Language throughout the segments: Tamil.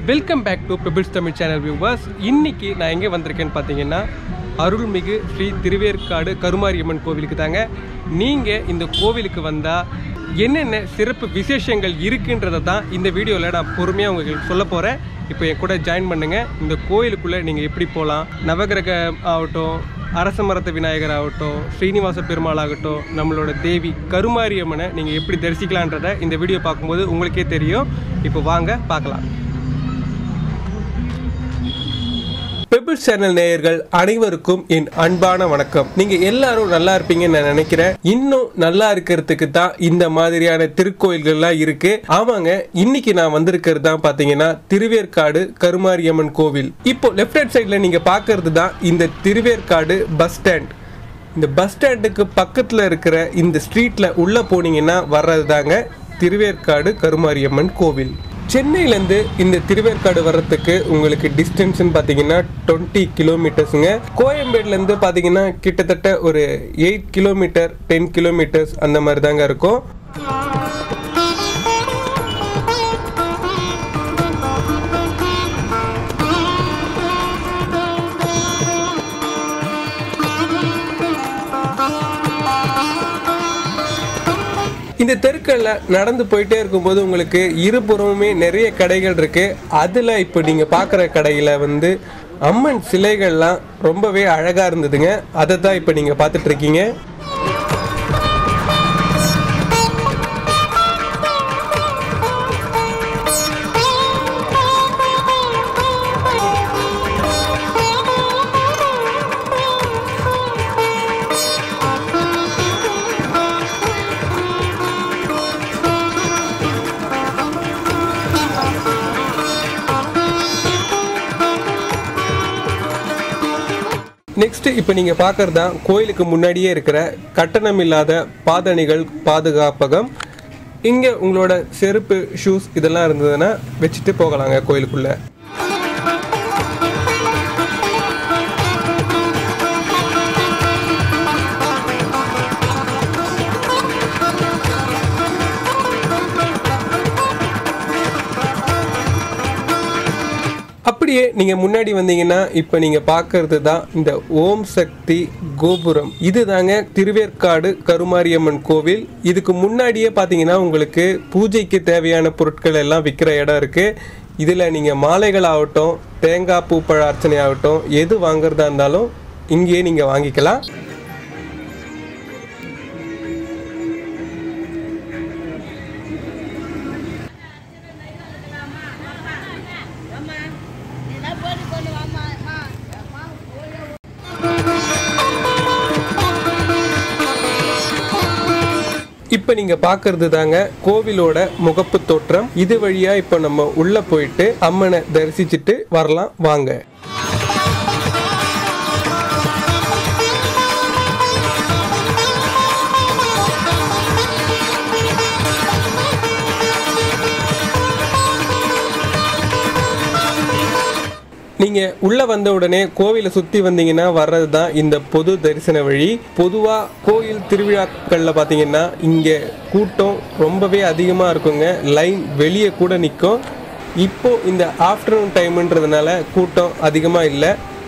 welcome back to Pebbles Tamil channel viewers இன்னைக்கு நான் எங்கே வந்திருக்கேன்னு பார்த்தீங்கன்னா அருள்மிகு ஸ்ரீ திருவேற்காடு கருமாரியம்மன் கோவிலுக்கு தாங்க நீங்கள் இந்த கோவிலுக்கு வந்தால் என்னென்ன சிறப்பு விசேஷங்கள் இருக்குன்றதை தான் இந்த வீடியோவில் நான் பொறுமையாக உங்களுக்கு சொல்ல போகிறேன் இப்போ என் கூட ஜாயின் பண்ணுங்கள் இந்த கோயிலுக்குள்ளே நீங்கள் எப்படி போகலாம் நவகிரக ஆகட்டும் அரச மரத்த விநாயகர் ஆகட்டும் ஸ்ரீனிவாச பெருமாள் ஆகட்டும் நம்மளோட தேவி கருமாரியம்மனை நீங்கள் எப்படி தரிசிக்கலான்றதை இந்த வீடியோ பார்க்கும்போது உங்களுக்கே தெரியும் இப்போ வாங்க பார்க்கலாம் பெபிள் சேனல் நேயர்கள் அனைவருக்கும் என் அன்பான வணக்கம் நீங்க எல்லாரும் நல்லா இருப்பீங்கன்னு நான் நினைக்கிறேன் இன்னும் நல்லா இருக்கிறதுக்கு தான் இந்த மாதிரியான திருக்கோயில்கள்லாம் இருக்கு ஆமாங்க இன்னைக்கு நான் வந்திருக்கிறது தான் பாத்தீங்கன்னா திருவேற்காடு கருமாரியம்மன் கோவில் இப்போ லெஃப்ட் ஹேண்ட் சைட்ல நீங்க பாக்குறது தான் இந்த திருவேற்காடு பஸ் ஸ்டாண்ட் இந்த பஸ் ஸ்டாண்டுக்கு பக்கத்துல இருக்கிற இந்த ஸ்ட்ரீட்ல உள்ள போனீங்கன்னா வர்றது தாங்க திருவேற்காடு கருமாரியம்மன் கோவில் சென்னையிலேருந்து இந்த திருவேற்காடு வர்றதுக்கு உங்களுக்கு டிஸ்டன்ஸ்னு பார்த்தீங்கன்னா டுவெண்ட்டி கிலோமீட்டர்ஸுங்க கோயம்பேடுலேருந்து பார்த்தீங்கன்னா கிட்டத்தட்ட ஒரு எயிட் கிலோமீட்டர் டென் கிலோமீட்டர்ஸ் அந்த மாதிரி தாங்க இருக்கும் இந்த தெருக்கள்ல நடந்து போயிட்டே இருக்கும்போது உங்களுக்கு இருபுறமுமே நிறைய கடைகள் இருக்கு அதுல இப்போ நீங்க பார்க்குற கடையில வந்து அம்மன் சிலைகள்லாம் ரொம்பவே அழகா இருந்ததுங்க அதை தான் இப்போ நீங்க பார்த்துட்டு இருக்கீங்க நெக்ஸ்ட் இப்போ நீங்கள் பார்க்குறது தான் கோயிலுக்கு முன்னாடியே இருக்கிற கட்டணம் இல்லாத பாதணிகள் பாதுகாப்பகம் இங்கே உங்களோட செருப்பு ஷூஸ் இதெல்லாம் இருந்ததுன்னா வச்சுட்டு போகலாங்க கோயிலுக்குள்ளே அப்படியே நீங்கள் முன்னாடி வந்தீங்கன்னா இப்போ நீங்கள் பார்க்கறது தான் இந்த ஓம் சக்தி கோபுரம் இது தாங்க திருவேற்காடு கருமாரியம்மன் கோவில் இதுக்கு முன்னாடியே பார்த்தீங்கன்னா உங்களுக்கு பூஜைக்கு தேவையான பொருட்கள் எல்லாம் விற்கிற இடம் இருக்குது இதில் நீங்கள் மாலைகள் ஆகட்டும் தேங்காய் பூப்பழ அர்ச்சனை ஆகட்டும் எது வாங்குறதா இருந்தாலும் இங்கேயே நீங்கள் வாங்கிக்கலாம் இப்போ நீங்க பார்க்கறது தாங்க கோவிலோட முகப்பு தோற்றம் இது வழியா இப்போ நம்ம உள்ள போயிட்டு அம்மனை தரிசிச்சுட்டு வரலாம் வாங்க நீங்க உள்ள வந்த உடனே கோவிலை சுத்தி வந்தீங்கன்னா வர்றது தான் இந்த பொது தரிசன வழி பொதுவா கோயில் திருவிழாக்கள்ல பாத்தீங்கன்னா இங்க கூட்டம் ரொம்பவே அதிகமா இருக்குங்க லைன் வெளியே கூட நிற்கும் இப்போ இந்த ஆஃப்டர்நூன் டைம்ன்றதுனால கூட்டம் அதிகமா இல்லை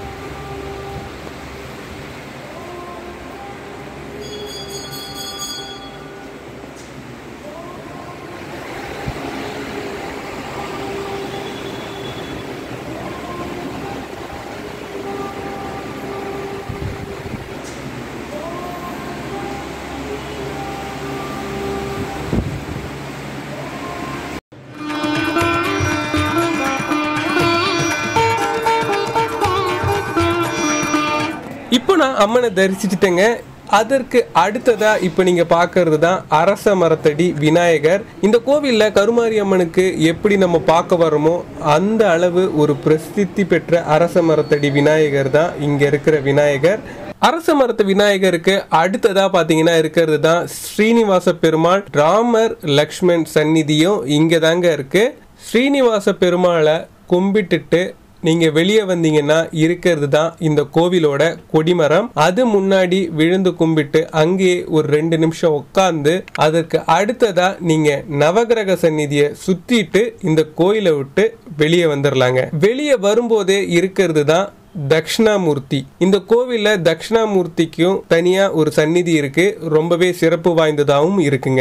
இப்போ நான் அம்மனை தரிசிச்சிட்டேங்க அதற்கு அடுத்ததா இப்போ நீங்க பார்க்கறது தான் அரச மரத்தடி விநாயகர் இந்த கோவில்ல கருமாரி அம்மனுக்கு எப்படி நம்ம பார்க்க வரோமோ அந்த அளவு ஒரு பிரசித்தி பெற்ற அரச மரத்தடி விநாயகர் தான் இங்க இருக்கிற விநாயகர் அரச மரத்து விநாயகருக்கு அடுத்ததா பாத்தீங்கன்னா இருக்கிறது தான் ஸ்ரீனிவாச பெருமாள் ராமர் லக்ஷ்மண் சந்நிதியும் இங்க தாங்க இருக்கு ஸ்ரீனிவாச பெருமாளை கும்பிட்டுட்டு நீங்க வெளியே வந்தீங்கன்னா இருக்கிறது தான் இந்த கோவிலோட கொடிமரம் அது முன்னாடி விழுந்து கும்பிட்டு அங்கேயே ஒரு ரெண்டு நிமிஷம் உட்கார்ந்து அதற்கு அடுத்ததா நீங்க நவகிரக சந்நிதியை சுத்திட்டு இந்த கோயிலை விட்டு வெளியே வந்துடலாங்க வெளியே வரும்போதே இருக்கிறது தான் தக்ஷணாமூர்த்தி இந்த கோவில்ல தக்ஷணாமூர்த்திக்கும் தனியா ஒரு சந்நிதி இருக்கு ரொம்பவே சிறப்பு வாய்ந்ததாகவும் இருக்குங்க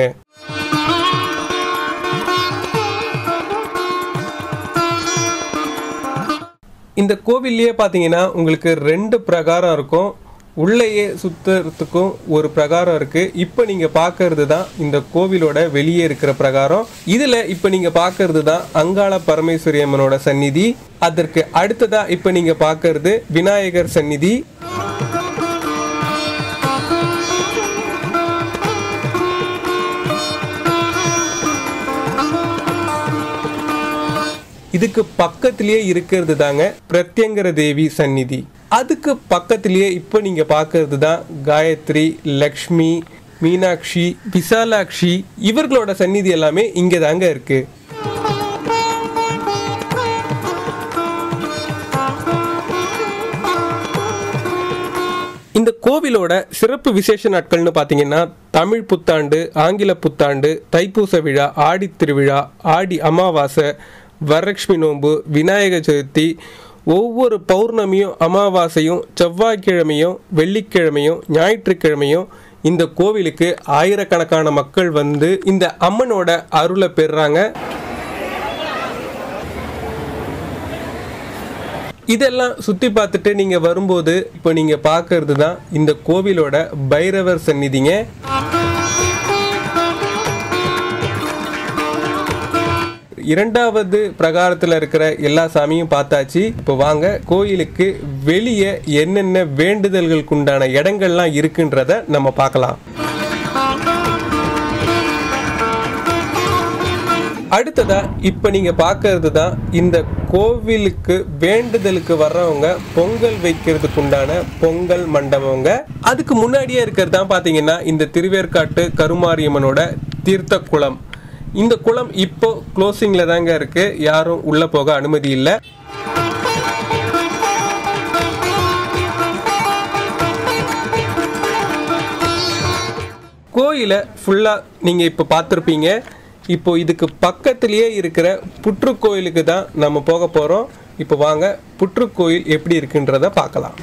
இந்த கோவில்லையே பார்த்தீங்கன்னா உங்களுக்கு ரெண்டு பிரகாரம் இருக்கும் உள்ளேயே சுத்துறதுக்கும் ஒரு பிரகாரம் இருக்கு இப்போ நீங்க பார்க்கறது தான் இந்த கோவிலோட வெளியே இருக்கிற பிரகாரம் இதுல இப்போ நீங்க பார்க்கறது தான் அங்காள பரமேஸ்வரி அம்மனோட சந்நிதி அதற்கு அடுத்ததா இப்போ நீங்க பார்க்கறது விநாயகர் சந்நிதி இதுக்கு பக்கத்திலேயே இருக்கிறது தாங்க பிரத்யங்கர தேவி சந்நிதி அதுக்கு பக்கத்திலேயே இப்போ நீங்க பார்க்கறது தான் காயத்ரி லக்ஷ்மி மீனாட்சி விசாலாட்சி இவர்களோட சந்நிதி எல்லாமே இங்க தாங்க இருக்கு இந்த கோவிலோட சிறப்பு விசேஷ நாட்கள்னு பார்த்தீங்கன்னா தமிழ் புத்தாண்டு ஆங்கில புத்தாண்டு தைப்பூச விழா ஆடி திருவிழா ஆடி அமாவாசை வரலட்சுமி நோன்பு விநாயகர் சதுர்த்தி ஒவ்வொரு பௌர்ணமியும் அமாவாசையும் செவ்வாய்க்கிழமையும் வெள்ளிக்கிழமையும் ஞாயிற்றுக்கிழமையும் இந்த கோவிலுக்கு ஆயிரக்கணக்கான மக்கள் வந்து இந்த அம்மனோட அருளை பெறுறாங்க இதெல்லாம் சுத்தி பார்த்துட்டு நீங்க வரும்போது இப்போ நீங்க பார்க்கறது தான் இந்த கோவிலோட பைரவர் சந்நிதிங்க இரண்டாவது பிரகாரத்தில் இருக்கிற எல்லா சாமியும் பார்த்தாச்சு இப்போ வாங்க கோயிலுக்கு வெளியே என்னென்ன வேண்டுதல்களுக்கு உண்டான இடங்கள்லாம் இருக்குன்றத நம்ம பார்க்கலாம் அடுத்ததா இப்ப நீங்க பார்க்கறது தான் இந்த கோவிலுக்கு வேண்டுதலுக்கு வர்றவங்க பொங்கல் வைக்கிறதுக்கு உண்டான பொங்கல் மண்டபங்க அதுக்கு முன்னாடியே இருக்கிறது தான் பாத்தீங்கன்னா இந்த திருவேற்காட்டு கருமாரியம்மனோட தீர்த்த குளம் இந்த குளம் இப்போ க்ளோசிங்ல தாங்க இருக்கு யாரும் உள்ள போக அனுமதி இல்லை கோயிலை ஃபுல்லாக நீங்கள் இப்போ பார்த்துருப்பீங்க இப்போ இதுக்கு பக்கத்திலேயே இருக்கிற புற்றுக்கோயிலுக்கு தான் நம்ம போக போகிறோம் இப்போ வாங்க புற்றுக்கோயில் எப்படி இருக்குன்றத பார்க்கலாம்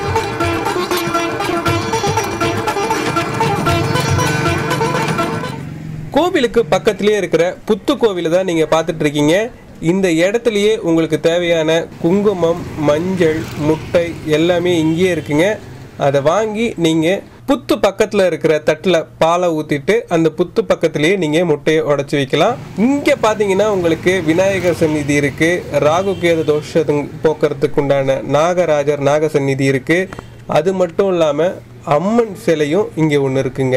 கோவிலுக்கு பக்கத்திலேயே இருக்கிற புத்து கோவிலை தான் நீங்கள் பார்த்துட்டு இருக்கீங்க இந்த இடத்துலையே உங்களுக்கு தேவையான குங்குமம் மஞ்சள் முட்டை எல்லாமே இங்கேயே இருக்குங்க அதை வாங்கி நீங்கள் புத்து பக்கத்தில் இருக்கிற தட்டில் பாலை ஊற்றிட்டு அந்த புத்து பக்கத்துலேயே நீங்கள் முட்டையை உடச்சி வைக்கலாம் இங்கே பார்த்தீங்கன்னா உங்களுக்கு விநாயகர் சந்நிதி இருக்குது ராகு கேது தோஷம் போக்குறதுக்கு உண்டான நாகராஜர் நாக சந்நிதி இருக்குது அது மட்டும் இல்லாமல் அம்மன் சிலையும் இங்கே ஒன்று இருக்குங்க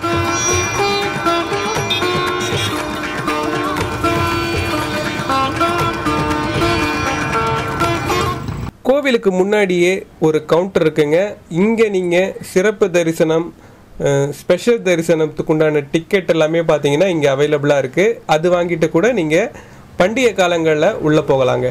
கோவிலுக்கு முன்னாடியே ஒரு கவுண்டர் இருக்குங்க இங்கே நீங்கள் சிறப்பு தரிசனம் ஸ்பெஷல் தரிசனத்துக்கு உண்டான டிக்கெட் எல்லாமே பார்த்தீங்கன்னா இங்கே அவைலபிளாக இருக்குது அது வாங்கிட்டு கூட நீங்கள் பண்டிகை காலங்களில் உள்ளே போகலாங்க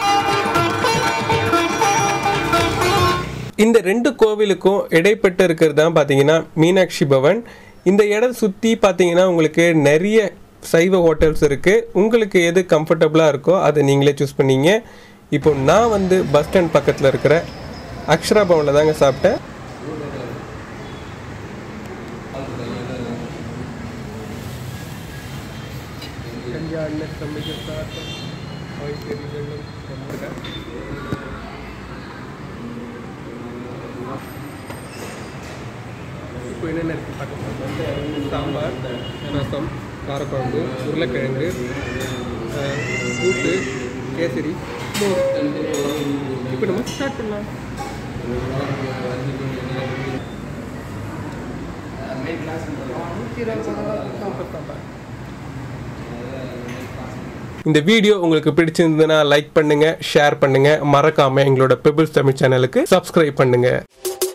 இந்த ரெண்டு கோவிலுக்கும் இடைப்பட்டு இருக்கிறது தான் பார்த்தீங்கன்னா மீனாட்சி பவன் இந்த இடம் சுற்றி பார்த்தீங்கன்னா உங்களுக்கு நிறைய சைவ ஹோட்டல்ஸ் இருக்குது உங்களுக்கு எது கம்ஃபர்டபுளாக இருக்கோ அதை நீங்களே சூஸ் பண்ணீங்க இப்போ நான் வந்து பஸ் ஸ்டாண்ட் பக்கத்தில் இருக்கிற அக்ஷரா பவனில் தாங்க சாப்பிட்டேன் இப்போ என்னென்ன இருக்குது பார்க்கலாம் சாம்பார் ரசம் காரக்குழம்பு உருளைக்கிழங்கு அஹ், கூட்டு கேசரி மோர் இப்போ நம்ம ஸ்டார்ட் பண்ணலாம் இந்த வீடியோ உங்களுக்கு பிடிச்சிருந்ததுன்னா லைக் பண்ணுங்க ஷேர் பண்ணுங்க மறக்காம எங்களோட பெபிள்ஸ் தமிழ் சேனலுக்கு சப்ஸ்கிரைப் பண்ணுங்க